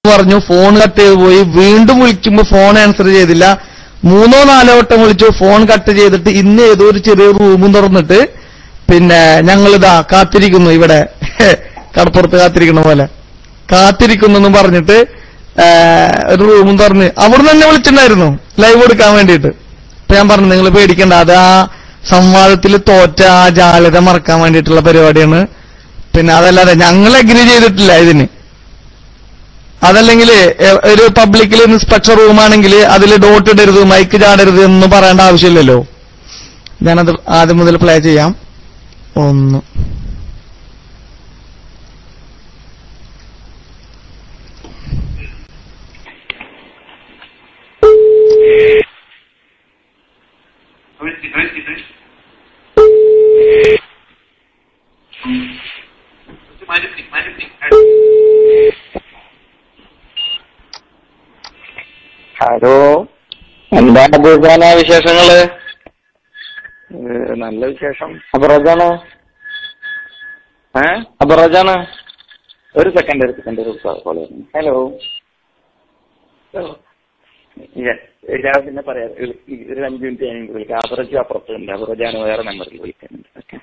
പറഞ്ഞു phone cut ചെയ്ത് പോയി വീണ്ടും വിളിക്കുമ്പോ ഫോൺ ആൻസർ ചെയ്തില്ല മൂന്നോ നാലോ വട്ടം വിളിച്ചു ഫോൺ കട്ട് ചെയ്തിട്ട് ഇന്ന് ഏതോ ഒരു ചെറിയ റൂമും തുറന്നിട്ട് പിന്നെ ഞങ്ങളിതാ കാത്തിരിക്കുന്നു ഇവിടെ കടപ്പുറത്ത് കാത്തിരിക്കുന്ന പോലെ കാത്തിരിക്കുന്നു എന്ന് പറഞ്ഞിട്ട് ആ, ഒരു റൂമും തുറന്ന് അവിടുന്ന് തന്നെ വിളിച്ചിട്ടുണ്ടായിരുന്നു ലൈവ് കൊടുക്കാൻ വേണ്ടിയിട്ട് അപ്പൊ ഞാൻ പറഞ്ഞു നിങ്ങൾ പേടിക്കണ്ട അത് ആ സംവാദത്തിൽ തോറ്റ ആ ജാലത മറക്കാൻ വേണ്ടിയിട്ടുള്ള പരിപാടിയാണ് പിന്നെ അതല്ലാതെ ഞങ്ങൾ അഗ്രി ചെയ്തിട്ടില്ല ഇതിന് അതല്ലെങ്കിൽ ഒരു പബ്ലിക്കിൽ ഇൻസ്പെക്ടർ റൂം ആണെങ്കിൽ അതിൽ ഡോട്ട് ഇടരുത് മൈക്ക് ചാടരുത് എന്ന് പറയേണ്ട ആവശ്യമില്ലല്ലോ ഞാനത് ആദ്യം മുതൽ പ്ലേ ചെയ്യാം ഒന്ന് Twenty, twenty, twenty. Minus six, minus six. Hello എന്താണ് ഭൂഷാന വിശേഷങ്ങള് ഏഹ് നല്ല വിശേഷം അബറജാണ് ഏ അബറജാണ് ഒരു സെക്കൻഡ് ഒരു സെക്കൻഡ് ഒരു കോൾ ഹലോ ഞാൻ പിന്നെ പറയാം വിളി- ഒരു അഞ്ച് മിനിറ്റ് ഞാൻ വിളിക്കാം അബറജ് അപ്പുറത്തുണ്ട് അബറജാണ് വേറെ നമ്പറിൽ വിളിക്കുന്നുണ്ട് ഓക്കെ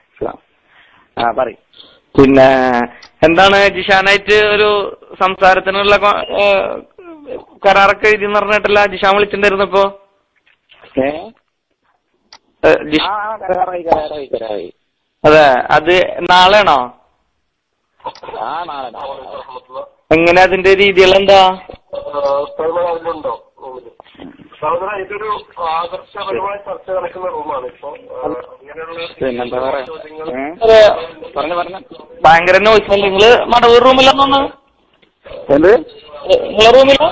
ആ പറയും പിന്നെ എന്താണ് ജിഷാനായിട്ട് ഒരു സംസാരത്തിനുള്ള കൊ- ഏ, കരാറൊക്കെ എഴുതി പറഞ്ഞിട്ടില്ല ജിഷാൻ വിളിച്ചിട്ടുണ്ടായിരുന്നു ഇപ്പോ ഏ ഏ, ആ ജിഷ- ആ, കരാറായി കരാറായി കരാറായി അതെ അത് നാളെയാണോ ആ നാളെ നാളെ. എങ്ങനെ അതിന്റെ രീതികൾ എന്താ അതിലുണ്ടോ റൂമില് സഹോദര ഇതൊരു ആദർശപരമായ ചർച്ച നടക്കുന്ന റൂമാണ് ഇപ്പൊ ആ, ഇങ്ങനെയുള്ള പിന്നെന്താ പറയാ ചോദ്യങ്ങൾ ഏ? ഒരു പറഞ്ഞു പറഞ്ഞു ഭയങ്കര നോയ്സ് അല്ലേ നിങ്ങള് മടവൂർ റൂമിലൊന്നു എന്ത് നിങ്ങളെ റൂമിലോ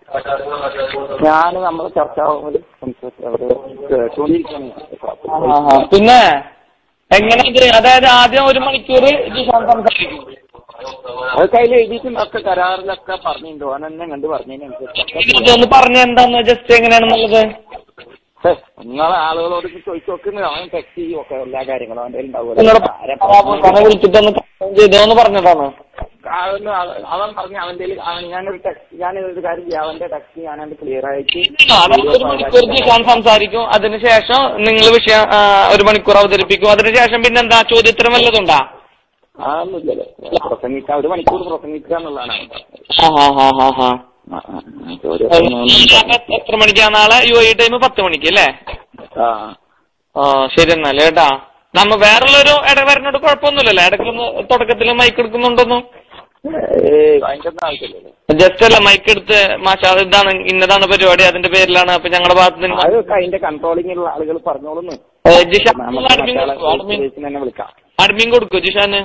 ഞാൻ നമ്മുടെ ചർച്ചാ റൂമിൽ സംസാരിച്ചു അവര് കേട്ടുകൊണ്ടിരിക്കുകയാണ് ആഹാ. പിന്നെ എങ്ങനെ ഇത് അതായത് ആദ്യം ഒരു മണിക്കൂർ ജിഷാൻ സംസാരിക്കും അത് കയ്യിൽ എഴുതിയിട്ടുണ്ട് ഒക്കെ കരാറിലൊക്കെ പറഞ്ഞിട്ടുണ്ട് ഓൻ എന്നെ കണ്ട് പറഞ്ഞതിനനുസരിച്ച് ഇതൊന്ന് പറഞ്ഞ എന്താന്ന് ജസ്റ്റ് എങ്ങനെയാണെന്നുള്ളത് നിങ്ങളെ ആളുകളോട് ചോദിച്ചു നോക്കുന്നത് അവൻ ടെക്സ്റ്റ് ചെയ്യും ഒക്കെ എല്ലാ കാര്യങ്ങളും അവന്റെ കയ്യിൽ നിങ്ങളുടെ ഉണ്ടാവുമല്ലോ അവനെ വിളിച്ചിട്ടൊന്ന് confirm ചെയ്തോന്ന് പറഞ്ഞതാണ് അവൻ അവൻ പറഞ്ഞു അവന്റെ കയ്യില് അവൻ ഞാനൊരു ടെക്സ്റ്റ് ഞാനൊരു കാര്യം ചെയ്യാം അവന്റെ ടെക്സ്റ്റ് ഞാനത് ക്ലിയർ ആയിട്ട് അതായത് ഒരു മണിക്കൂർ ജിഷാൻ സംസാരിക്കും അതിനുശേഷം നിങ്ങൾ വിഷയം ആ, ഒരു മണിക്കൂർ അവതരിപ്പിക്കും അതിനുശേഷം പിന്നെ എന്താ ചോദ്യോത്തരം വല്ലതുണ്ടാ അതൊന്നുമില്ലല്ലോ പ്രസംഗിക്കാൻ ഒരു മണിക്കൂർ പ്രസംഗിക്കുക എന്നുള്ളതാണ് അവൻ പറഞ്ഞത്. ആ, ആ, ആ, ആ, ആ. ആ, ആ, ആ. ചോദ്യം ഒന്നും പറഞ്ഞില്ല. എത്ര മണിക്കാ നാളെ യു ഐ ടൈം പത്ത് മണിക്ക് അല്ലേ ആ ആ ശരി എന്നാലേ കേട്ടാ നമ്മ വേറുള്ളൊരു ഇടവരനോട് കുഴപ്പമൊന്നുമില്ലല്ലോ ഇടയ്ക്കൊന്ന് തുടക്കത്തിൽ മൈക്ക് എടുക്കുന്നുണ്ടോന്നും ഏയ് അതിന്റെ ഒന്നും ആവശ്യമില്ലല്ലോ ജസ്റ്റ് അല്ല മൈക്ക് എടുത്ത് മാഷാ ഇതാണ് ഇന്നതാണ് പരിപാടി അതിന്റെ പേരിലാണ് അപ്പൊ ഞങ്ങളുടെ ഭാഗത്ത് നിന്ന് അതൊക്കെ അതിന്റെ കൺട്രോളിംഗ് ആളുകൾ പറഞ്ഞോളുന്നു ഏ, ജിഷാൻ നമുക്ക് അഡ്മിൻ മറ്റാളെ കൊടുക്കോ അഡ്മിൻ ഫേസ് തന്നെ വിളിക്കാം അഡ്മിൻ കൊടുക്കോ ജിഷാന്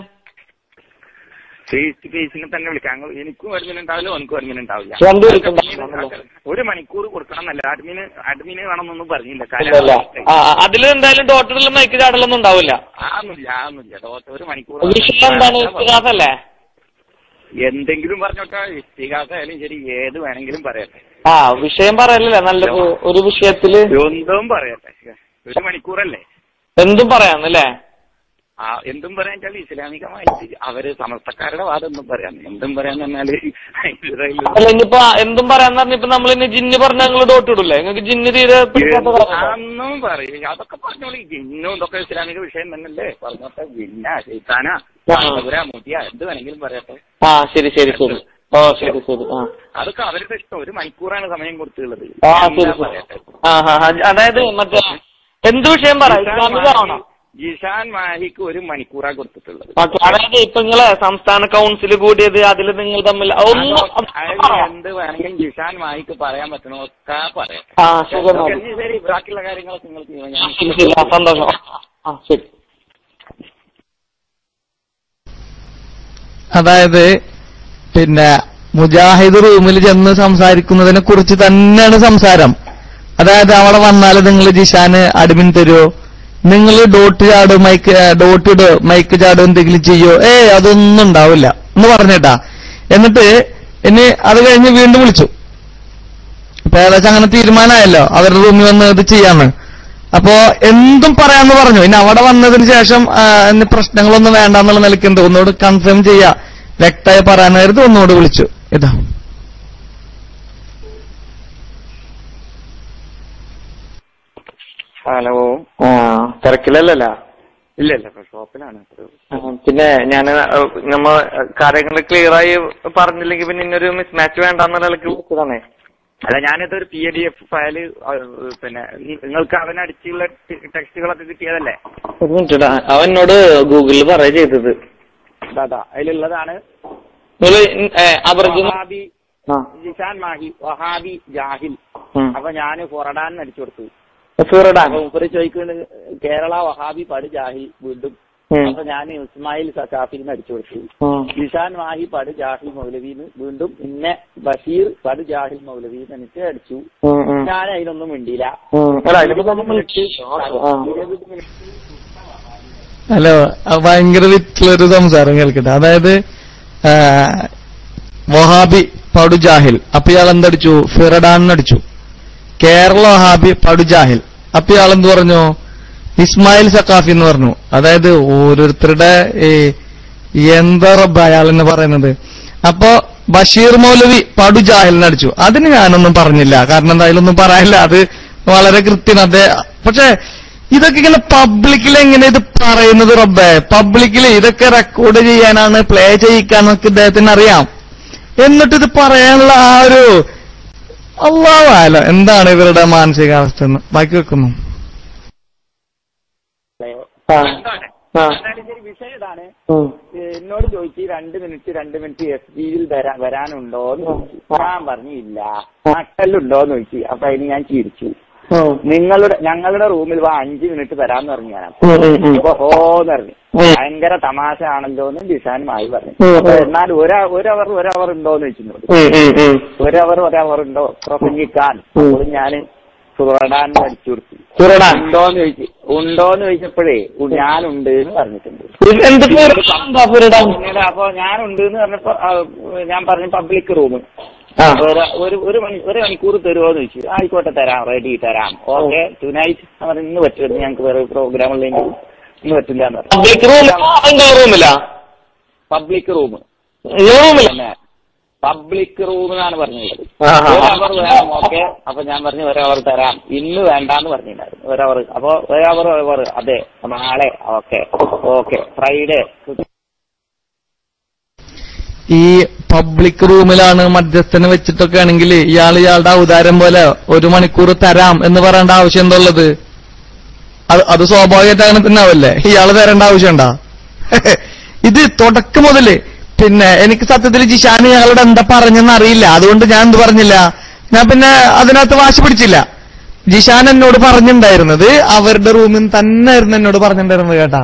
ഫേസ് ടു ഫേസിന് തന്നെ വിളിക്കാം അങ്ങ് എനിക്കും അഡ്മിൻ ഉണ്ടാവില്ല ഓനക്കും അഡ്മിൻ ഉണ്ടാവില്ല രണ്ട് പേർക്കും ഒരു മണിക്കൂർ കൊടുക്കണം എന്നല്ല അഡ്മിന് അഡ്മിന് വേണമെന്നൊന്നും പറഞ്ഞില്ല ഇല്ലല്ല കാര്യം ആ അതിൽ എന്തായാലും ഡോക്ടറിൽ മൈക്ക് ചാടലൊന്നും ഉണ്ടാവില്ല ആന്നില്ല ആന്നില്ല ഡോക്ടർ ഒരു മണിക്കൂർ വിഷയം എന്താണ് ഇസ്തിഹാസല്ലേ എന്തെങ്കിലും പറഞ്ഞോട്ടെ ഇസ്തിഹാസ ആയാലും ശരി ഏത് വേണമെങ്കിലും പറയട്ടെ ആ വിഷയം പറയലല്ലേ നല്ല ഒരു വിഷയത്തില് എന്തും പറയട്ടെ ഒരു മണിക്കൂറല്ലേ എന്തും പറയാന്നല്ലേ ആ എന്തും പറയാൻ വെച്ചാൽ ഇസ്ലാമികമായിട്ട് അവര് സമസ്തക്കാരുടെ വാദം എന്തും പറയാം എന്തും പറയാന്ന് പറഞ്ഞാല് ഇസ്രായേലിൽ അല്ല ഇനിയിപ്പോ എന്തും പറയാന്ന് പറഞ്ഞിപ്പോ നമ്മൾ ഇനി ജിന്ന് പറഞ്ഞ നിങ്ങൾ ഡോട്ട് ഇടൂലേ നിങ്ങൾക്ക് ജിന്ന് തീരെ പിടിക്കാത്ത കാര്യമല്ലേ? അന്നും പറയും അതൊക്കെ പറഞ്ഞോളി ജിന്നും ഇതൊക്കെ ഇസ്ലാമിക വിഷയം തന്നെയല്ലേ പറഞ്ഞോട്ടെ ജിന്ന ശൈത്താന കാന്തപുര മുതിയ എന്ത് വേണമെങ്കിലും പറയട്ടെ ആ ശരി ശരി ശരി ഓ ശരി ശരി ആ അതൊക്കെ അവരുടെ ഇഷ്ടം ഒരു മണിക്കൂറാണ് സമയം കൊടുത്തുള്ളത് ആ ശരി എന്താ ശരി പറയട്ടെ ആ ഹാ ഹാ അതായത് മറ്റേ എന്ത് വിഷയം പറ ഇസ്ലാമികമാണോ ജിഷാൻ മാഹിക്ക് ഒരു മണിക്കൂറാ കൊടുത്തിട്ടുള്ളത് ഓക്കെ അതായത് ഇപ്പൊ നിങ്ങളെ സംസ്ഥാന കൗൺസിൽ കൂടിയത് അതിൽ നിങ്ങൾ തമ്മിൽ ഒന്നും അതിൽ എന്ത് വേണമെങ്കിലും ജിഷാൻ മാഹിക്ക് പറയാൻ പറ്റണമൊക്കെ പറയാം ആ ശരി എന്നാ മതി. ശരി ബാക്കിയുള്ള കാര്യങ്ങളൊക്കെ നിങ്ങൾക്ക് ചെയ്യാം. ആ, ഞാൻ ശരി ശരി ആ, സന്തോഷം ആ ശരി അതായത് പിന്നെ മുജാഹിദ് റൂമിൽ ചെന്ന് സംസാരിക്കുന്നതിനെ കുറിച്ച് തന്നെയാണ് സംസാരം അതായത് അവിടെ വന്നാൽ നിങ്ങൾ ജിഷാന് അഡ്മിൻ തരുമോ നിങ്ങൾ ഡോട്ട് ചാട് മൈക്ക് ഏ, ഡോട്ട് ഇടോ മൈക്ക് ചാടോ എന്തെങ്കിലും ചെയ്യോ ഏ അതൊന്നും ഉണ്ടാവില്ല എന്ന് പറഞ്ഞേട്ടാ എന്നിട്ട് ഇനി അത് കഴിഞ്ഞ് വീണ്ടും വിളിച്ചു ഇപ്പൊ ഏകദേശം അങ്ങനെ തീരുമാനമായല്ലോ അവരുടെ റൂമിൽ വന്ന് ഇത് ചെയ്യാന്ന് അപ്പോ എന്തും പറയാന്ന് പറഞ്ഞു ഇനി അവിടെ വന്നതിന് ശേഷം ആ, ഇനി പ്രശ്നങ്ങളൊന്നും വേണ്ടെന്നുള്ള നിലയ്ക്ക് എന്ത് ഒന്നുകൂടെ കൺഫേം ചെയ്യാ വ്യക്തമായി പറയാനായിരുന്നു ഒന്നുകൂടെ വിളിച്ചു ഇതാ തിരക്കിലല്ലല്ലോ ഇല്ല ഇല്ല ഷോപ്പിലാണ് പിന്നെ ഞാൻ നമ്മ കാര്യങ്ങൾ ക്ലിയർ ആയി പറഞ്ഞില്ലെങ്കിൽ പിന്നെ ഇന്നൊരു മിസ് മാച്ച് വേണ്ടെന്നുള്ള നിലയ്ക്ക് വിളിച്ചതാണേ അല്ല ഞാനിതൊരു പി ഡി എഫ് ഫയല് പിന്നെ നിങ്ങൾക്ക് അവനടിച്ചുള്ള ടെക്സ്റ്റുകളൊക്കെ കിട്ടിയതല്ലേ ഒരു മിനിറ്റ് അവൻ എന്നോട് ഗൂഗിളിൽ പറയുക ചെയ്തത് അതാ അതിലുള്ളതാണ് നിങ്ങള് അബർജുന വഹാബി ജിഷാൻ മാഹി വഹാബി ജാഹിൽ അപ്പൊ ഞാൻ ഫൊറഡാൻ അടിച്ചു കൊടുത്തു സൂറഡാൻ അപ്പൊ മുപ്പര് ചോദിക്കുന്നത് കേരള വഹാബി പട് ജാഹിൽ വീണ്ടും അപ്പൊ ഞാൻ ഇസ്മായിൽ സക്കാഫിന്ന് അടിച്ചു കൊടുത്തു ഇഷാൻ മാഹി പട് ജാഹിൽ മൗലവിന്ന് വീണ്ടും പിന്നെ ബഷീർ പട് ജാഹിൽ മൗലവിന്ന് എനിക്ക് അടിച്ചു ഞാൻ അതിനൊന്നും മിണ്ടിയില്ല ഹലോ ആ ഭയങ്കര വിറ്റുള്ളൊരു സംസാരം കേൾക്കട്ടെ അതായത് ആ, വഹാബി പടു ജാഹിൽ അപ്പൊ ഇയാൾ എന്തടിച്ചു ഫിറഡാൻ അടിച്ചു കേരള വഹാബി പടു ജാഹിൽ അപ്പൊ ഇയാൾ എന്ത് പറഞ്ഞു ഇസ്മായിൽ സക്കാഫി എന്ന് പറഞ്ഞു അതായത് ഓരോരുത്തരുടെ ഈ എന്താ റബ്ബ അയാൾ എന്ന് പറയുന്നത് അപ്പൊ ബഷീർ മൗലവി പടു ജാഹിലിന് അടിച്ചു അതിന് ഞാനൊന്നും പറഞ്ഞില്ല കാരണം എന്തായാലും പറയാനില്ല അത് വളരെ കൃത്യം അതെ പക്ഷെ ഇതൊക്കെ ഇങ്ങനെ പബ്ലിക്കിൽ എങ്ങനെ ഇത് പറയുന്നത് റബ്ബേ പബ്ലിക്കിൽ ഇതൊക്കെ റെക്കോർഡ് ചെയ്യാനാണ് പ്ലേ ചെയ്യിക്കാന്നൊക്കെ ഇദ്ദേഹത്തിന് അറിയാം എന്നിട്ട് ഇത് പറയാനുള്ള ആ ഒരു അള്ളാഹ് എന്താണ് ഇവരുടെ മാനസികാവസ്ഥ എന്ന് ബാക്കി വെക്കുന്നു എന്നാലും ശരി വിഷയം ഇതാണ് എന്നോട് ചോദിച്ചു രണ്ട് മിനിറ്റ് രണ്ട് മിനിറ്റ് എസ് ജിയിൽ വരാനുണ്ടോ എന്ന് ചോദിച്ചു ഞാൻ പറഞ്ഞു ഇല്ല നട്ടല്ലുണ്ടോന്ന് ചോദിച്ചു അപ്പൊ അതിന് ഞാൻ ചിരിച്ചു നിങ്ങളുടെ ഞങ്ങളുടെ റൂമിൽ വാ അഞ്ച് മിനിറ്റ് തരാന്ന് പറഞ്ഞു ഞാൻ അപ്പൊ ഹോന്ന് പറഞ്ഞു ഭയങ്കര തമാശ ആണല്ലോ എന്ന് ഡിസാനുമായി പറഞ്ഞു അപ്പൊ എന്നാൽ ഒരു ഒരു അവർ ഒരു അവർ ഉണ്ടോന്ന് ചോദിച്ചിട്ടുണ്ട് ഒരു അവർ ഒരു അവർ ഉണ്ടോ പ്രസംഗിക്കാൻ അപ്പോൾ ഞാൻ സുറടാൻ അടിച്ചു കൊടുത്തു സുറടാൻ ഉണ്ടോന്ന് ചോദിച്ചു ഉണ്ടോന്ന് ചോദിച്ചപ്പോഴേ ഉ- ഞാനുണ്ട് എന്ന് പറഞ്ഞിട്ടുണ്ട് എന്ത് എന്താ ഫിറഡാൻ പിന്നീട് അപ്പൊ ഞാനുണ്ട് എന്ന് പറഞ്ഞപ്പോ ആ, ഞാൻ പറഞ്ഞു പബ്ലിക് റൂം ആ ഒരു ഒരു ഒരു മണി ഒരു മണിക്കൂർ തരുമോ എന്ന് ചോദിച്ചു ആയിക്കോട്ടെ തരാം റെഡി തരാം ഓക്കെ ടുനൈറ്റ് പറഞ്ഞു ഇന്ന് പറ്റില്ല ഞങ്ങൾക്ക് വേറെ പ്രോഗ്രാം ഉള്ളെങ്കിൽ ഇന്ന് പറ്റില്ല എന്ന് പറഞ്ഞു പബ്ലിക് റൂമിലാ എന്താ റൂമിലാ പബ്ലിക് റൂം റൂമിലാ പിന്നെ പബ്ലിക് റൂം എന്നാണ് പറഞ്ഞത് ആഹാ. ഒരു അവർ വേണം ഓക്കെ അപ്പൊ ഞാൻ പറഞ്ഞു ഒരു അവർ തരാം ഇന്ന് വേണ്ടാന്ന് പറഞ്ഞിട്ടുണ്ടായിരുന്നു ഒരു അവർ അപ്പൊ ഒരു അവർ അവർ അതെ നാളെ ഓക്കെ ഓക്കെ ഫ്രൈഡേ ഈ പബ്ലിക് റൂമിലാണ് മധ്യസ്ഥനെ വെച്ചിട്ടൊക്കെ ആണെങ്കിൽ ഇയാൾ ഇയാളുടെ ഔദാരം പോലെ ഒരു മണിക്കൂർ തരാം എന്ന് പറയേണ്ട ആവശ്യം എന്താ ഉള്ളത് അത് അത് സ്വാഭാവികമായിട്ട് അങ്ങനെ തന്നെ ആവല്ലേ ഇയാൾ തരേണ്ട ആവശ്യമുണ്ടാ ഇത് തുടക്കം മുതല് പിന്നെ എനിക്ക് സത്യത്തിൽ ജിഷാൻ ഇയാളോട് എന്താ പറഞ്ഞെന്ന് അറിയില്ല അതുകൊണ്ട് ഞാൻ എന്ത് പറഞ്ഞില്ല ഞാൻ പിന്നെ അതിനകത്ത് വാശി പിടിച്ചില്ല ജിഷാൻ എന്നോട് പറഞ്ഞിട്ടുണ്ടായിരുന്നത് അവരുടെ റൂമിൽ തന്നെ ആയിരുന്നു എന്നോട് പറഞ്ഞിട്ടുണ്ടായിരുന്നത് കേട്ടാ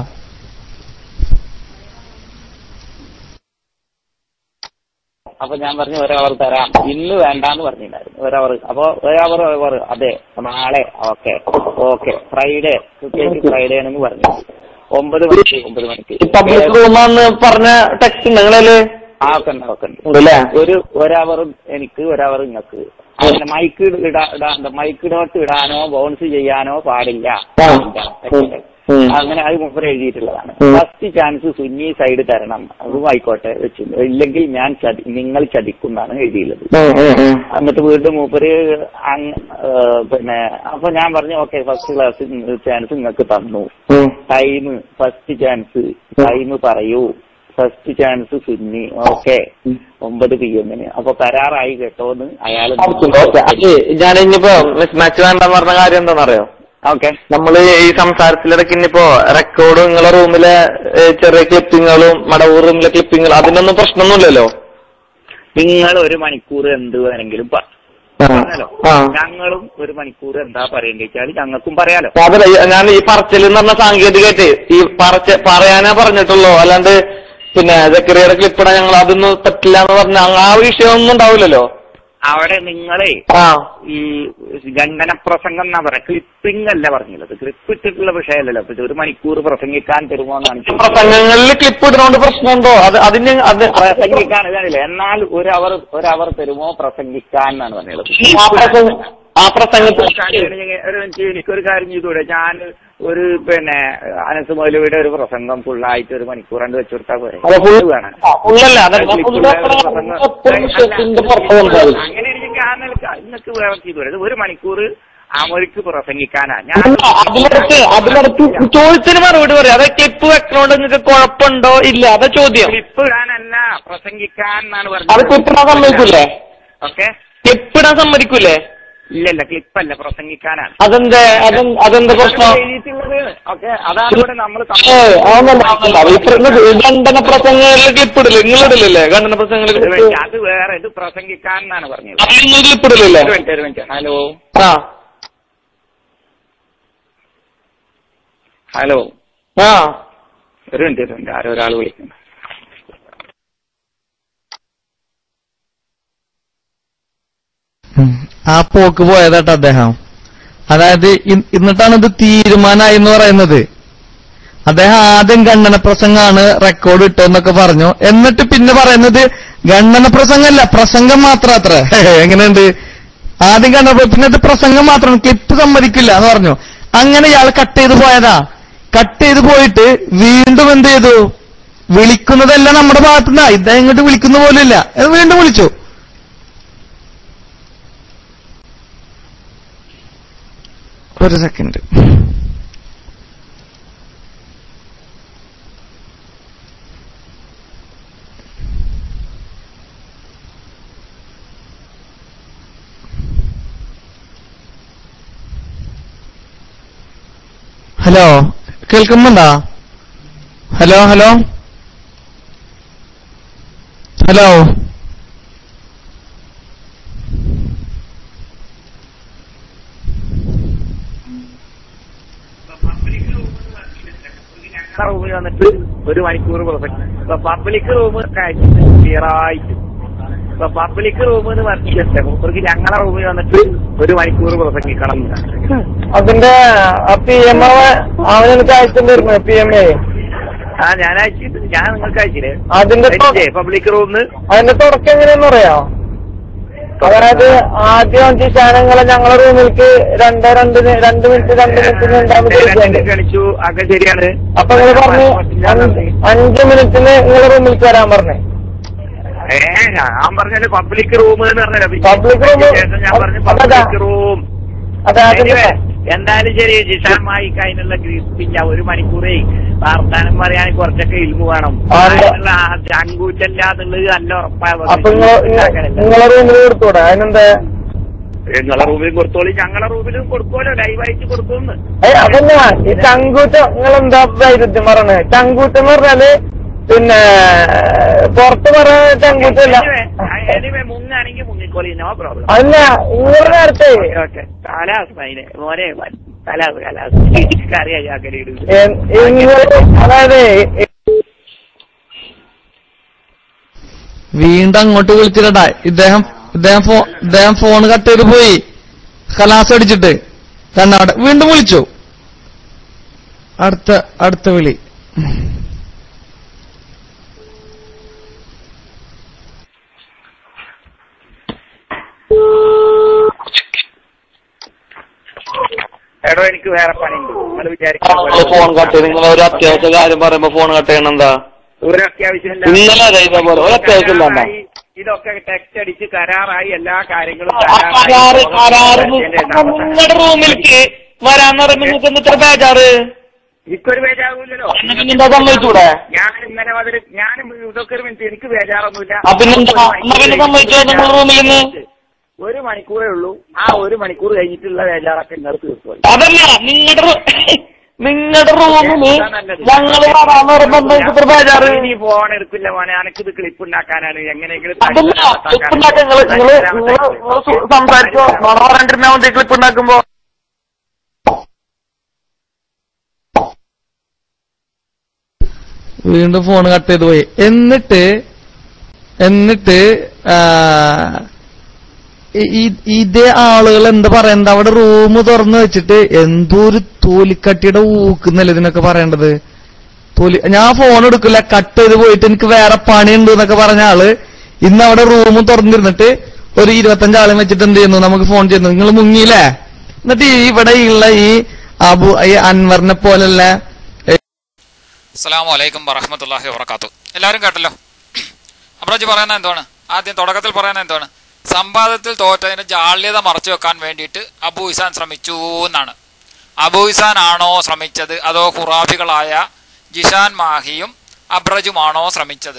അപ്പൊ ഞാൻ പറഞ്ഞു ഒരു അവർ തരാം ഇന്ന് വേണ്ടാന്ന് പറഞ്ഞിട്ടുണ്ടായിരുന്നു ഒരു അവർ അപ്പൊ ഒരു അവർ അവർ അതെ നാളെ ഓക്കെ ഓക്കെ ഫ്രൈഡേ കൃത്യമായിട്ട് ഫ്രൈഡേ ആണെന്ന് പറഞ്ഞു ഒമ്പത് മണിക്ക് ഒമ്പത് മണിക്ക് പബ്ലിക് റൂമാന്ന് പറഞ്ഞ ടെക്സ്റ്റ് നിങ്ങളല്ലേ ആ ഒക്കെ ഉണ്ട് ഒക്കെ ഉണ്ട് ഉണ്ടല്ലേ ഒരു ഒരവർ എനിക്ക് ഒരവർ നിങ്ങൾക്ക് അങ്ങനെ മൈക്ക് ഇടാ ഇടാ മൈക്ക് നോട്ട് ഇടാനോ ബൗൺസ് ചെയ്യാനോ പാടില്ല ആ. ഇല്ല. ഉം. അങ്ങനെ അത് മുമ്പ് എഴുതിയിട്ടുള്ളതാണ് ഉം. ഫസ്റ്റ് ചാൻസ് സുന്നി സൈഡ് തരണം അതും ആയിക്കോട്ടെ വെച്ചു ഇല്ലെങ്കിൽ ഞാൻ ചതി നിങ്ങൾ ചതിക്കുന്നാണ് എഴുതിയുള്ളത് എന്നിട്ട് വീണ്ടും മൂപ്പര് അങ് ഏഹ് പിന്നെ അപ്പൊ ഞാൻ പറഞ്ഞു ഓക്കെ ഫസ്റ്റ് ക്ലാസ് ചാൻസ് നിങ്ങൾക്ക് തന്നു ടൈം ഫസ്റ്റ് ചാൻസ് ടൈം പറയൂ ഫസ്റ്റ് ചാൻസ് സുന്നി ഓക്കെ ഒമ്പത് പി എമ്മിന് അപ്പൊ കരാറായി കേട്ടോന്ന് അയാൾ ഞാൻ ഇനിയിപ്പോ മിസ് മാച്ച് വേണ്ടെന്ന് പറഞ്ഞ കാര്യം എന്താണെന്നറിയോ ഓക്കെ നമ്മള് ഈ സംസാരത്തിലിടയ്ക്ക് ഇനിയിപ്പോ റെക്കോർഡ് നിങ്ങളെ റൂമിലെ ഏ, ചെറിയ ക്ലിപ്പിങ്ങുകളും മടവൂർ റൂമിലെ ക്ലിപ്പിങ്ങുകളും അതിനൊന്നും പ്രശ്നമൊന്നുമില്ലല്ലോ നിങ്ങൾ ഒരു മണിക്കൂർ എന്ത് വേണമെങ്കിലും പറ പറഞ്ഞല്ലോ ആ. ഞങ്ങളും ഒരു മണിക്കൂർ എന്താ പറയേണ്ടി വെച്ചാൽ ഞങ്ങൾക്കും പറയാലോ അതല്ല ഈ- ഞാൻ ഈ പറച്ചിൽ എന്ന് പറഞ്ഞ സാങ്കേതികമായിട്ട് ഈ പറച്ച പറയാനേ പറഞ്ഞിട്ടുള്ളൂ അല്ലാണ്ട് പിന്നെ ജക്കരിയുടെ ക്ലിപ്പ് ഇടാൻ ഞങ്ങൾ അതൊന്നും പറ്റില്ല എന്ന് പറഞ്ഞ ആ വിഷയമൊന്നും ഉണ്ടാവില്ലല്ലോ അവിടെ നിങ്ങളെ ആ ഈ ഗണ്ഡന പ്രസംഗം എന്നാ പറയാ ക്ലിപ്പിംഗ് അല്ല പറഞ്ഞത് ക്ലിപ്പ് ഇട്ടിട്ടുള്ള വിഷയമല്ലല്ലോ അപ്പൊ ഇത് ഒരു മണിക്കൂർ പ്രസംഗിക്കാൻ തരുമോ എന്നാണ് ചോദിച്ചത്. പ്രസംഗങ്ങളിൽ ക്ലിപ്പ് ഇടുന്നോണ്ട് പ്രശ്നമുണ്ടോ അത് അതിന് അത് പ്രസംഗിക്കാൻ ഇതാണില്ല എന്നാൽ ഒരു അവർ ഒരു അവർ തരുമോ പ്രസംഗിക്കാൻ എന്നാണ് പറഞ്ഞത് ആ പ്രസംഗ- ആ പ്രസംഗത്തിൽ ഒരു മിനിറ്റ് എനിക്കൊരു കാര്യം ചെയ്തൂടെ ഞാൻ ഒരു പിന്നെ അനസ് മൗലവിയുടെ ഒരു പ്രസംഗം ഫുള്ളായിട്ട് ഒരു മണിക്കൂർ കണ്ട് വെച്ചു കൊടുത്താൽ പോരെ അത് full- വേണം ആ, full അല്ല. അത് അത് clip full ഉള്ള എത്ര- ഒരു പ്രസംഗം. എത്ര വിഷയത്തിന്റെ പുറത്ത് കൊണ്ടുപോയി. അങ്ങനെ എനിക്ക് ആ നിലക്ക് വേറെ ചെയ്തൂടെ ഇത് ഒരു മണിക്കൂർ അവർക്ക് പ്രസംഗിക്കാനാ ഞാൻ അല്ല, അതിനടുത്ത് അതിനടുത്ത് ചോദ്യത്തിന് മറുപടി പറയാം അത് ക്ലിപ്പ് വെക്കണോണ്ട് നിങ്ങൾക്ക് കുഴപ്പമുണ്ടോ ഇല്ല അതാ ചോദ്യം ക്ലിപ്പ് ഇടാനല്ല പ്രസംഗിക്കാൻ എന്നാണ് അത് പറഞ്ഞത് ക്ലിപ്പിടാൻ സമ്മതിക്കൂലേ ഓക്കെ ക്ലിപ്പിടാൻ സമ്മതിക്കൂലേ ഇല്ലല്ല ക്ലിപ്പല്ല പ്രസംഗിക്കാനാണ് അതെന്താ അതെന്ത് അതെന്താ പ്രശ്നം ഓക്കെ അതാണ് ഇവിടെ നമ്മൾ ഏ അതൊന്നല്ല അതൊന്നല്ല ഈ പ്ര- ഇത് ഖണ്ഡന പ്രസംഗങ്ങളിൽ ക്ലിപ്പിടില്ല നിങ്ങളിടില്ലല്ലേ ഖണ്ഡന പ്രസംഗങ്ങളിൽ ക്ലിപ്പ് അത് വേറെ ഇത് പ്രസംഗിക്കാൻ എന്നാണ് പറഞ്ഞത് അത് നിങ്ങൾ ക്ലിപ്പിടില്ലല്ലേ ഒരു മിനിറ്റ് ഒരു മിനിറ്റ് ഹലോ ആ ഹലോ ആ ഒരു മിനിറ്റ് ഒരു മിനിറ്റ് ആരോ ഒരാൾ വിളിക്കുന്നു ഉം. ആ പോക്ക് പോയതാട്ടോ അദ്ദേഹം അതായത് ഇ- എന്നിട്ടാണ് ഇത് തീരുമാനമായി എന്ന് പറയുന്നത് അദ്ദേഹം ആദ്യം ഗണ്ണന പ്രസംഗമാണ് റെക്കോർഡ് ഇട്ടോന്നൊക്കെ പറഞ്ഞു എന്നിട്ട് പിന്നെ പറയുന്നത് ഗണ്ണന പ്രസംഗമല്ല പ്രസംഗം മാത്രം അത്ര എങ്ങനെയുണ്ട് ആദ്യം ഗണ്ണന പ്ര- പിന്നെ ഇത് പ്രസംഗം മാത്രം ക്ലിപ്പ് സമ്മതിക്കില്ല എന്ന് പറഞ്ഞു അങ്ങനെ ഇയാൾ കട്ട് ചെയ്ത് പോയതാ കട്ട് ചെയ്ത് പോയിട്ട് വീണ്ടും എന്ത് ചെയ്തു വിളിക്കുന്നതെല്ലാം നമ്മുടെ ഭാഗത്തുനിന്നാ ഇദ്ദേഹം ഇങ്ങോട്ട് വിളിക്കുന്ന പോലുമില്ല ഇത് വീണ്ടും വിളിച്ചു ഒരു സെക്കൻഡ് ഹലോ കേൾക്കുന്നുണ്ടോ ഹലോ ഹലോ ഹലോ റൂമിൽ വന്നിട്ട് ഒരു മണിക്കൂർ പ്രസംഗം ഇപ്പൊ പബ്ലിക് റൂം ക്ലിയർ ആയിട്ട് ഇപ്പൊ പബ്ലിക് റൂം എന്ന് പറഞ്ഞിട്ട് മൂപ്പർക്ക് ഞങ്ങളെ റൂമിൽ വന്നിട്ട് ഒരു മണിക്കൂർ പ്രസംഗിക്കണം എന്ന്. അതിന്റെ പി എം അവനെനിക്ക് അയച്ചിട്ടുണ്ടായിരുന്നു പി എം എ ആ ഞാൻ അയച്ചിട്ട് ഞാൻ നിങ്ങൾക്ക് അയച്ചില്ലേ അതിന്റെ തൊ- പബ്ലിക് റൂമിന് അതിന്റെ തുടക്കം എങ്ങനെയാന്ന് പറയാ അതായത് ആദ്യം ജിഷാനങ്ങളെ ഞങ്ങളെ റൂമിലേക്ക് രണ്ട് രണ്ട് നി- രണ്ട് മിനിറ്റ് രണ്ട് മിനിറ്റ് രണ്ടാമത് വിളിക്കുന്നുണ്ട് ക്ഷണിച്ചു ഒക്കെ ശരിയാണ് അപ്പൊ നിങ്ങൾ പറഞ്ഞു അഞ്ച് അഞ്ച് മിനിറ്റിന് നിങ്ങളെ റൂമിലേക്ക് വരാൻ പറഞ്ഞു ഏ ഞാൻ പറഞ്ഞത് പബ്ലിക് റൂം എന്ന് പറഞ്ഞല്ലോ പിന്നെ Public room? ശേഷം ഞാൻ പറഞ്ഞു അതാ. പബ്ലിക് റൂം അതെ അതിന്റെ Anyway, എന്തായാലും ശരി ജിഷാമായി അതിനുള്ള ഗ്രീപ്പില്ല ഒരു മണിക്കൂറേ വർത്താനം പറയാൻ കുറച്ചൊക്കെ ഇൽമു വേണം ആ, ഉണ്ട്. അതിനുള്ള ആ ചങ്കൂറ്റല്ലാന്നുള്ളത് നല്ല ഉറപ്പായ അപ്പൊ നിങ്ങളെ നിങ്ങളെ റൂമിൽ കൊടുത്തൂടെ അതിനെന്താ നിങ്ങളെ റൂമിൽ കൊടുത്തോളി ഞങ്ങളെ റൂമിലും കൊടുക്കുമല്ലോ ലൈവായിട്ട് കൊടുക്കുമെന്ന് ഏയ് അതല്ല ഈ ചങ്കൂറ്റം നിങ്ങൾ എന്താ വൈരുദ്ധ്യം പറഞ്ഞത് ചങ്കൂറ്റം എന്ന് പറഞ്ഞാല് പിന്നെ പുറത്ത് പറയുന്ന ചങ്കൂറ്റല്ല എനിവേ മുങ്ങാണെങ്കിൽ മുങ്ങിക്കോളി നോ പ്രോബ്ലം അല്ല നിങ്ങൾ നേരത്തെ ഓക്കെ കലാസ് മൈനെ മോനെ കലാസ് കലാസ് കറിയാ ചാക്കരയിട് നിങ്ങൾ അതായത് വീണ്ടും അങ്ങോട്ട് വിളിച്ചിട്ടാ ഇദ്ദേഹം ഇദ്ദേഹം ഫോ ഇദ്ദേഹം ഫോൺ കട്ട് ചെയ്ത് പോയി കലാസ് അടിച്ചിട്ട് കണ്ണാട് വീണ്ടും വിളിച്ചു അടുത്ത അടുത്ത വിളി എടോ എനിക്ക് വേറെ പണിയുണ്ട് നിങ്ങൾ ഫോൺ കട്ട് ചെയ്ത് നിങ്ങൾ ഒരു അത്യാവശ്യ കാര്യം പറയുമ്പോ ഫോൺ കട്ട് ചെയ്യണം എന്താ ഒരു അത്യാവശ്യമില്ല ഇന്നലെ അതെ ഇതേപോലെ ഒരു അത്യാവശ്യം ഇല്ല കരാറായി, ഇതൊക്കെ ടെക്സ്റ്റ് അടിച്ച് കരാറായി എല്ലാ കാര്യങ്ങളും കരാറ് കരാറ് അതിന്റെ അവസാനം. നിങ്ങളുടെ റൂമിലേക്ക് വരാന്ന് പറയുമ്പോ നിങ്ങൾക്ക് എന്താ ഇത്ര ബേജാറ് എനിക്കൊരു ബേജാറൂല്ലല്ലോ എന്നാ പിന്നെ എന്താ സമ്മതിച്ചൂടെ ഞാൻ ഇന്നലെ അതിൽ ഞാനും ഇതൊക്കെ ഒരു മിനിറ്റ് എനിക്ക് ബേജാറൊന്നുമില്ല ആ, പിന്നെന്താ? എന്നാ പിന്നെ സമ്മതിച്ചോ നിങ്ങൾ റൂമിൽ നിന്ന്? ഒരു മണിക്കൂറേ ഉള്ളൂ ആ ഒരു മണിക്കൂർ കഴിഞ്ഞിട്ടുള്ള ബേജാറൊക്കെ നിങ്ങൾ തീർത്തുപോയി അതല്ല നിങ്ങളുടെ നിങ്ങളുടെ റൂമില് ഞങ്ങള് വരാന്ന് പറയുമ്പോ എന്താ നിങ്ങൾക്ക് ഇത്ര ബേജാറ് നീ ഫോൺ എടുക്കില്ല മോനെ അനക്കിത് ക്ലിപ്പ് ഉണ്ടാക്കാനാണ് എങ്ങനെയെങ്കിലും അതല്ല ക്ലിപ്പ് ഉണ്ടാക്കാൻ നിങ്ങള് നിങ്ങള് നിങ്ങള് നിങ്ങള് സു- സംസാരിച്ചോ നുണ പറഞ്ഞിരുന്നാ മതി ക്ലിപ്പ് ഉണ്ടാക്കുമ്പോ വീണ്ടും ഫോൺ കട്ട് ചെയ്ത് പോയി എന്നിട്ട് എന്നിട്ട് ആ, ഇ- ഇ- ഇതേ ആളുകൾ എന്താ പറയണ്ട അവിടെ റൂം തുറന്നു വെച്ചിട്ട് എന്തോ ഒരു തോലിക്കട്ടിയുടെ ഊക്കുന്നല്ലേ ഇതിനൊക്കെ പറയേണ്ടത് തോലി ഞാൻ ഫോൺ എടുക്കില്ല കട്ട് ചെയ്ത് പോയിട്ട് എനിക്ക് വേറെ പണിയുണ്ട് എന്നൊക്കെ പറഞ്ഞ ആള് ഇന്ന് അവിടെ റൂം തുറന്നിരുന്നിട്ട് ഒരു ഇരുപത്തഞ്ചാളെ വെച്ചിട്ട് എന്ത് ചെയ്യുന്നു നമുക്ക് ഫോൺ ചെയ്യുന്നു നിങ്ങൾ മുങ്ങിയില്ലേ എന്നിട്ട് ഈ ഇവിടെ ഉള്ള ഈ അബു ഈ അൻവറിനെ പോലുള്ള അസ്സാം വലൈക്കും വറഹമത്തല്ലാഹി വബർക്കാത്തു എല്ലാവരും കേട്ടല്ലോ അബ്രാജി പറയുന്നത് എന്താണ് ആദ്യം തുടക്കത്തിൽ പറയുന്നത് എന്താണ് സമ്പാദത്തിൽ തോറ്റതിന്റെ ജാള്യത മറച്ചു വെക്കാൻ വേണ്ടിയിട്ട് അബൂ ഇസാൻ ശ്രമിച്ചു എന്നാണ് അബൂ ഇസാൻ ആണോ ശ്രമിച്ചത് അതോ ഖുറാഫികളായ ജിഷാൻ മാഹിയും അബ്രജുമാണോ ശ്രമിച്ചത്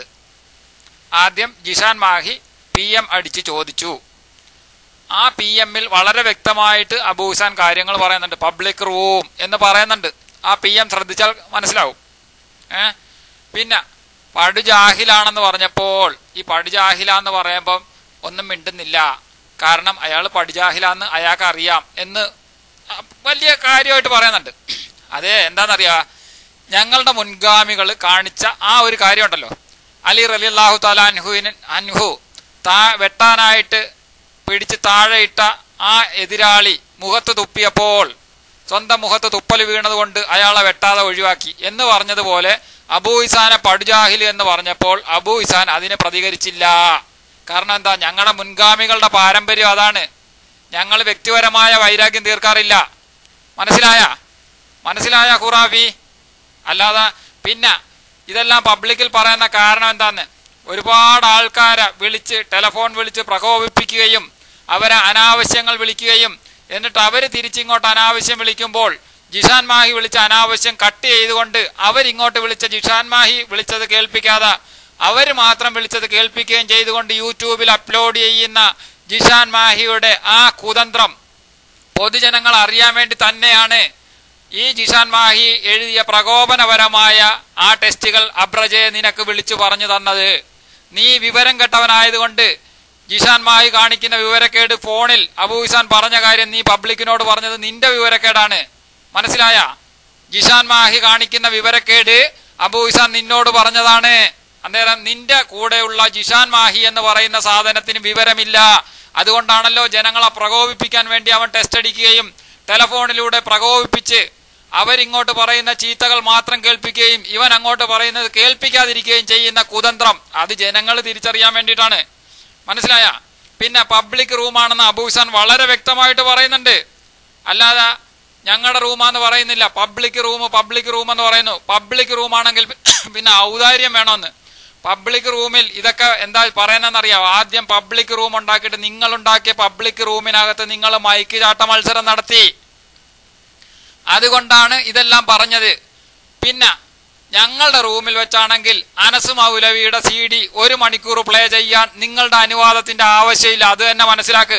ആദ്യം ജിഷാൻ മാഹി പി എം അടിച്ച് ചോദിച്ചു ആ പി എമ്മിൽ വളരെ വ്യക്തമായിട്ട് അബൂ ഇസാൻ കാര്യങ്ങൾ പറയുന്നുണ്ട് പബ്ലിക് റൂം എന്ന് പറയുന്നുണ്ട് ആ പി എം ശ്രദ്ധിച്ചാൽ മനസ്സിലാവും ഏ പിന്നെ പടുജാഹിലാണെന്ന് പറഞ്ഞപ്പോൾ ഈ പടുജാഹിലാന്ന് പറയുമ്പം ഒന്നും മിണ്ടുന്നില്ല കാരണം അയാൾ പടുജാഹിലാന്ന് അയാൾക്ക് അറിയാം എന്ന് ആ വലിയ കാര്യമായിട്ട് പറയുന്നുണ്ട് അതെ എന്താണെന്നറിയാ ഞങ്ങളുടെ മുൻഗാമികൾ കാണിച്ച ആ ഒരു കാര്യമുണ്ടല്ലോ അലി റലി അള്ളാഹു താല അൻഹുവിന് അൻഹു താ വെട്ടാനായിട്ട് പിടിച്ച് താഴെയിട്ട ആ എതിരാളി മുഖത്ത് തുപ്പിയപ്പോൾ സ്വന്തം മുഖത്ത് തുപ്പൽ വീണതുകൊണ്ട് അയാളെ വെട്ടാതെ ഒഴിവാക്കി എന്ന് പറഞ്ഞതുപോലെ അബൂ ഇസാനെ പടുജാഹിൽ എന്ന് പറഞ്ഞപ്പോൾ അബൂ ഇസാൻ അതിന് പ്രതികരിച്ചില്ല കാരണം എന്താ ഞങ്ങളുടെ മുൻഗാമികളുടെ പാരമ്പര്യം അതാണ് ഞങ്ങൾ വ്യക്തിപരമായ വൈരാഗ്യം തീർക്കാറില്ല മനസ്സിലായ മനസ്സിലായ ഖുറാഫി അല്ലാതെ പിന്നെ ഇതെല്ലാം പബ്ലിക്കിൽ പറയുന്ന കാരണം എന്താന്ന് ഒരുപാട് ആൾക്കാരെ വിളിച്ച് ടെലഫോൺ വിളിച്ച് പ്രകോപിപ്പിക്കുകയും അവരെ അനാവശ്യങ്ങൾ വിളിക്കുകയും എന്നിട്ട് അവർ തിരിച്ചിങ്ങോട്ട് അനാവശ്യം വിളിക്കുമ്പോൾ ജിഷാൻ മാഹി വിളിച്ച അനാവശ്യം കട്ട് ചെയ്തുകൊണ്ട് അവരിങ്ങോട്ട് വിളിച്ച ജിഷാൻ മാഹി വിളിച്ചത് കേൾപ്പിക്കാതെ അവർ മാത്രം വിളിച്ചത് കേൾപ്പിക്കുകയും ചെയ്തുകൊണ്ട് യൂട്യൂബിൽ അപ്ലോഡ് ചെയ്യുന്ന ജിഷാൻ മാഹിയുടെ ആ കുതന്ത്രം പൊതുജനങ്ങൾ അറിയാൻ വേണ്ടി തന്നെയാണ് ഈ ജിഷാൻ മാഹി എഴുതിയ പ്രകോപനപരമായ ആ ടെസ്റ്റുകൾ അബ്രജയെ നിനക്ക് വിളിച്ചു പറഞ്ഞു തന്നത് നീ വിവരം കെട്ടവനായതുകൊണ്ട് ജിഷാൻ മാഹി കാണിക്കുന്ന വിവരക്കേട് ഫോണിൽ അബൂ ഇസാൻ പറഞ്ഞ കാര്യം നീ പബ്ലിക്കിനോട് പറഞ്ഞത് നിന്റെ വിവരക്കേടാണ് മനസ്സിലായ ജിഷാൻ മാഹി കാണിക്കുന്ന വിവരക്കേട് അബൂ ഇസാൻ നിന്നോട് പറഞ്ഞതാണ് അന്നേരം നിന്റെ കൂടെയുള്ള ജിഷാൻ മാഹി എന്ന് പറയുന്ന സാധനത്തിന് വിവരമില്ല അതുകൊണ്ടാണല്ലോ ജനങ്ങളെ പ്രകോപിപ്പിക്കാൻ വേണ്ടി അവൻ ടെസ്റ്റ് അടിക്കുകയും ടെലഫോണിലൂടെ പ്രകോപിപ്പിച്ച് അവരിങ്ങോട്ട് പറയുന്ന ചീത്തകൾ മാത്രം കേൾപ്പിക്കുകയും ഇവൻ അങ്ങോട്ട് പറയുന്നത് കേൾപ്പിക്കാതിരിക്കുകയും ചെയ്യുന്ന കുതന്ത്രം അത് ജനങ്ങൾ തിരിച്ചറിയാൻ വേണ്ടിയിട്ടാണ് മനസ്സിലായ പിന്നെ പബ്ലിക് റൂമാണെന്ന് അബൂസാൻ വളരെ വ്യക്തമായിട്ട് പറയുന്നുണ്ട് അല്ലാതെ ഞങ്ങളുടെ റൂമാന്ന് പറയുന്നില്ല പബ്ലിക് റൂം പബ്ലിക് റൂം എന്ന് പറയുന്നു പബ്ലിക് റൂമാണെങ്കിൽ പിന്നെ ഔദാര്യം വേണമെന്ന് പബ്ലിക് റൂമിൽ ഇതൊക്കെ എന്താ പറയുന്നതെന്നറിയാം ആദ്യം പബ്ലിക് റൂം ഉണ്ടാക്കിയിട്ട് നിങ്ങൾ ഉണ്ടാക്കിയ പബ്ലിക് റൂമിനകത്ത് നിങ്ങൾ മൈക്ക് ചാട്ട മത്സരം നടത്തി അതുകൊണ്ടാണ് ഇതെല്ലാം പറഞ്ഞത് പിന്നെ ഞങ്ങളുടെ റൂമിൽ വെച്ചാണെങ്കിൽ അനസ് മൗലവിയുടെ സി ഡി ഒരു മണിക്കൂർ പ്ലേ ചെയ്യാൻ നിങ്ങളുടെ അനുവാദത്തിന്റെ ആവശ്യമില്ല അത് തന്നെ മനസ്സിലാക്ക്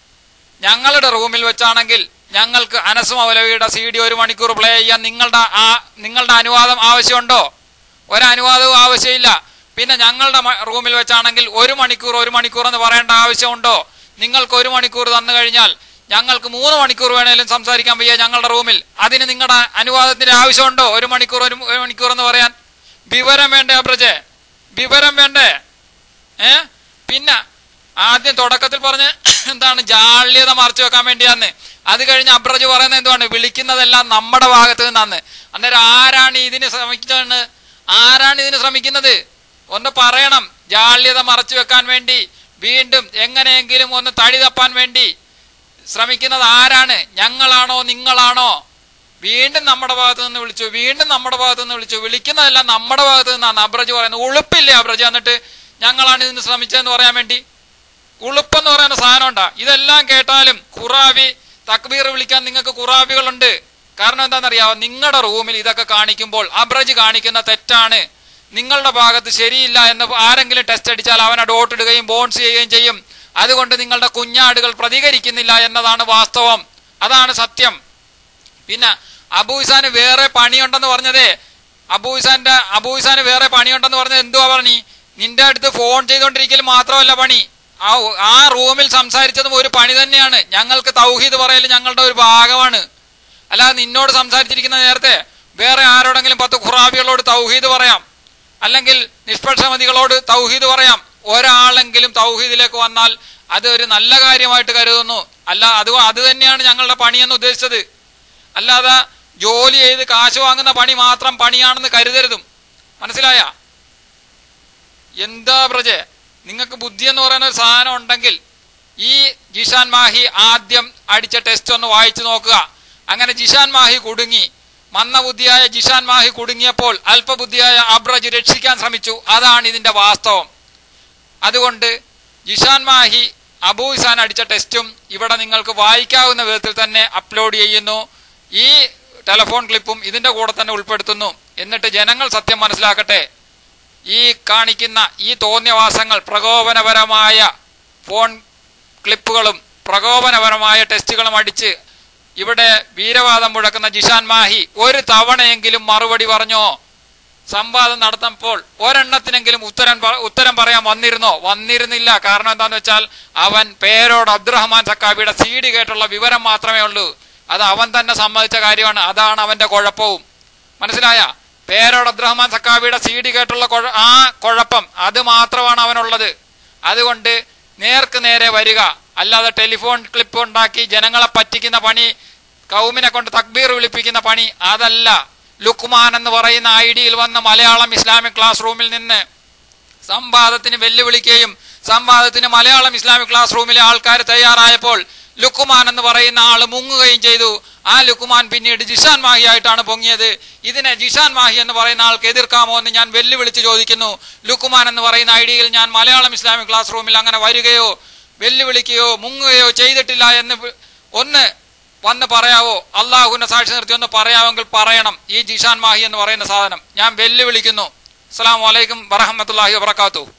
ഞങ്ങളുടെ റൂമിൽ വെച്ചാണെങ്കിൽ ഞങ്ങൾക്ക് അനസ് മൗലവിയുടെ സി ഡി ഒരു മണിക്കൂർ പ്ലേ ചെയ്യാൻ നിങ്ങളുടെ ആ നിങ്ങളുടെ അനുവാദം ആവശ്യമുണ്ടോ ഒരനുവാദവും ആവശ്യമില്ല പിന്നെ ഞങ്ങളുടെ മ- റൂമിൽ വെച്ചാണെങ്കിൽ ഒരു മണിക്കൂർ ഒരു മണിക്കൂർ എന്ന് പറയേണ്ട ആവശ്യമുണ്ടോ നിങ്ങൾക്ക് ഒരു മണിക്കൂർ തന്നു കഴിഞ്ഞാൽ ഞങ്ങൾക്ക് മൂന്ന് മണിക്കൂർ വേണേലും സംസാരിക്കാൻ വയ്യ ഞങ്ങളുടെ റൂമിൽ അതിന് നിങ്ങളുടെ അനുവാദത്തിന്റെ ആവശ്യമുണ്ടോ ഒരു മണിക്കൂർ ഒരു ഒരു മണിക്കൂർ എന്ന് പറയാൻ വിവരം വേണ്ടേ അബ്രജെ വിവരം വേണ്ടേ ഏ പിന്നെ ആദ്യം തുടക്കത്തിൽ പറഞ്ഞ് എന്താണ് ജാള്യത മറച്ചു വെക്കാൻ വേണ്ടിയാന്ന് അത് കഴിഞ്ഞ് അബ്രജ് പറയുന്നത് എന്തുവാണ് വിളിക്കുന്നതെല്ലാം നമ്മുടെ ഭാഗത്ത് നിന്നാന്ന് അന്നേരം ആരാണ് ഇതിന് ശ്രമിക്കുന്നത് ആരാണ് ഇതിന് ശ്രമിക്കുന്നത് ഒന്ന് പറയണം ജാള്യത മറച്ചു വെക്കാൻ വേണ്ടി വീണ്ടും എങ്ങനെയെങ്കിലും ഒന്ന് തടി തപ്പാൻ വേണ്ടി ശ്രമിക്കുന്നത് ആരാണ് ഞങ്ങളാണോ നിങ്ങളാണോ വീണ്ടും നമ്മുടെ ഭാഗത്ത് നിന്ന് വിളിച്ചു വീണ്ടും നമ്മുടെ ഭാഗത്ത് നിന്ന് വിളിച്ചു വിളിക്കുന്നതെല്ലാം നമ്മുടെ ഭാഗത്ത് നിന്നാണ് അബ്രജ് പറയുന്നത് ഉളുപ്പില്ലേ അബ്രജ് എന്നിട്ട് ഞങ്ങളാണ് ഇതിന് ശ്രമിച്ചതെന്ന് പറയാൻ വേണ്ടി ഉളുപ്പെന്ന് പറയുന്ന സാധനം ഉണ്ടാ ഇതെല്ലാം കേട്ടാലും ഖുറാബി തക്ബീർ വിളിക്കാൻ നിങ്ങൾക്ക് ഖുറാബികളുണ്ട് കാരണം എന്താണെന്നറിയാമോ നിങ്ങളുടെ റൂമിൽ ഇതൊക്കെ കാണിക്കുമ്പോൾ അബ്രജ് കാണിക്കുന്ന തെറ്റാണ് നിങ്ങളുടെ ഭാഗത്ത് ശരിയില്ല എന്ന് ആരെങ്കിലും ടെസ്റ്റ് അടിച്ചാൽ അവനെ ഡോട്ട് ഇടുകയും ബോൺസ് ചെയ്യുകയും ചെയ്യും അതുകൊണ്ട് നിങ്ങളുടെ കുഞ്ഞാടുകൾ പ്രതികരിക്കുന്നില്ല എന്നതാണ് വാസ്തവം അതാണ് സത്യം പിന്നെ അബൂസാന് വേറെ പണിയുണ്ടെന്ന് പറഞ്ഞതേ അബൂസാന്റെ അബൂസാന് വേറെ പണിയുണ്ടെന്ന് പറഞ്ഞത് എന്തുവാ പറഞ്ഞി നിന്റെ അടുത്ത് ഫോൺ ചെയ്തുകൊണ്ടിരിക്കൽ മാത്രമല്ല പണി ആ ആ റൂമിൽ സംസാരിച്ചതും ഒരു പണി തന്നെയാണ് ഞങ്ങൾക്ക് തൗഹീദ് പറയൽ ഞങ്ങളുടെ ഒരു ഭാഗമാണ് അല്ലാതെ നിന്നോട് സംസാരിച്ചിരിക്കുന്ന നേരത്തെ വേറെ ആരോടെങ്കിലും പത്ത് ഖുറാബികളോട് തൗഹീദ് പറയാം അല്ലെങ്കിൽ നിഷ്പക്ഷമതികളോട് തൗഹീദ് പറയാം ഒരാളെങ്കിലും തൗഹീദിലേക്ക് വന്നാൽ അത് ഒരു നല്ല കാര്യമായിട്ട് കരുതുന്നു അല്ല അത് അത് തന്നെയാണ് ഞങ്ങളുടെ പണിയെന്ന് ഉദ്ദേശിച്ചത് അല്ലാതെ ജോലി ചെയ്ത് കാശ് വാങ്ങുന്ന പണി മാത്രം പണിയാണെന്ന് കരുതരുതും മനസ്സിലായ എന്താ പ്രജെ നിങ്ങൾക്ക് ബുദ്ധി എന്ന് പറയുന്ന ഒരു സാധനം ഉണ്ടെങ്കിൽ ഈ ജിഷാൻ മാഹി ആദ്യം അടിച്ച ടെസ്റ്റ് ഒന്ന് വായിച്ചു നോക്കുക അങ്ങനെ ജിഷാൻ മാഹി കുടുങ്ങി മന്ദബുദ്ധിയായ ജിഷാൻ മാഹി കുടുങ്ങിയപ്പോൾ അല്പബുദ്ധിയായ അബ്രജ് രക്ഷിക്കാൻ ശ്രമിച്ചു അതാണ് ഇതിന്റെ വാസ്തവം അതുകൊണ്ട് ജിഷാൻ മാഹി അബൂ ഇസാൻ അടിച്ച ടെസ്റ്റും ഇവിടെ നിങ്ങൾക്ക് വായിക്കാവുന്ന വിധത്തിൽ തന്നെ അപ്ലോഡ് ചെയ്യുന്നു ഈ ടെലഫോൺ ക്ലിപ്പും ഇതിന്റെ കൂടെ തന്നെ ഉൾപ്പെടുത്തുന്നു എന്നിട്ട് ജനങ്ങൾ സത്യം മനസ്സിലാക്കട്ടെ ഈ കാണിക്കുന്ന ഈ തോന്നിയവാസങ്ങൾ പ്രകോപനപരമായ ഫോൺ ക്ലിപ്പുകളും പ്രകോപനപരമായ ടെസ്റ്റുകളും അടിച്ച് ഇവിടെ വീരവാദം മുഴക്കുന്ന ജിഷാൻ മാഹി ഒരു തവണയെങ്കിലും മറുപടി പറഞ്ഞോ സംവാദം നടത്തുമ്പോൾ ഒരെണ്ണത്തിനെങ്കിലും ഉത്തരം പ- ഉത്തരം പറയാൻ വന്നിരുന്നോ വന്നിരുന്നില്ല കാരണം എന്താന്ന് വെച്ചാൽ അവൻ പേരോട് അബ്ദുറഹ്മാൻ സക്കാബിയുടെ സി ഡി കേട്ടുള്ള വിവരം മാത്രമേ ഉള്ളൂ അത് അവൻ തന്നെ സമ്മതിച്ച കാര്യമാണ് അതാണ് അവന്റെ കുഴപ്പവും മനസ്സിലായ പേരോട് അബ്ദുറഹ്മാൻ സക്കാബിയുടെ സി ഡി കേട്ടുള്ള കുഴ- ആ കുഴപ്പം അത് മാത്രമാണ് അവനുള്ളത് അതുകൊണ്ട് നേർക്ക് നേരെ വരിക അല്ലാതെ ടെലിഫോൺ ക്ലിപ്പ് ഉണ്ടാക്കി ജനങ്ങളെ പറ്റിക്കുന്ന പണി കൗമിനെ കൊണ്ട് തക്ബീർ വിളിപ്പിക്കുന്ന പണി അതല്ല ലുക്മാൻ എന്ന് പറയുന്ന ഐ ഡിയിൽ വന്ന് മലയാളം ഇസ്ലാമിക് ക്ലാസ് റൂമിൽ നിന്ന് സംവാദത്തിന് വെല്ലുവിളിക്കുകയും സംവാദത്തിന് മലയാളം ഇസ്ലാമിക് ക്ലാസ് റൂമിലെ ആൾക്കാർ തയ്യാറായപ്പോൾ ലുക്കുമാൻ എന്ന് പറയുന്ന ആൾ മുങ്ങുകയും ചെയ്തു ആ ലുക്കുമാൻ പിന്നീട് ജിഷാൻ മാഹി ആയിട്ടാണ് പൊങ്ങിയത് ഇതിനെ ജിഷാൻ മാഹി എന്ന് പറയുന്ന ആൾക്ക് എതിർക്കാമോ എന്ന് ഞാൻ വെല്ലുവിളിച്ച് ചോദിക്കുന്നു ലുക്കുമാൻ എന്ന് പറയുന്ന ഐഡിയയിൽ ഞാൻ മലയാളം ഇസ്ലാമിക് ക്ലാസ് റൂമിൽ അങ്ങനെ വരികയോ വെല്ലുവിളിക്കുകയോ മുങ്ങുകയോ ചെയ്തിട്ടില്ല എന്ന് വി- ഒന്ന് വന്ന് പറയാവോ അള്ളാഹുവിനെ സാക്ഷി നിർത്തി ഒന്ന് പറയാമെങ്കിൽ പറയണം ഈ ജിഷാൻ മാഹി എന്ന് പറയുന്ന സാധനം ഞാൻ വെല്ലുവിളിക്കുന്നു അസ്സാം വലൈക്കും വറഹമത്തല്ലാഹി വാത്തു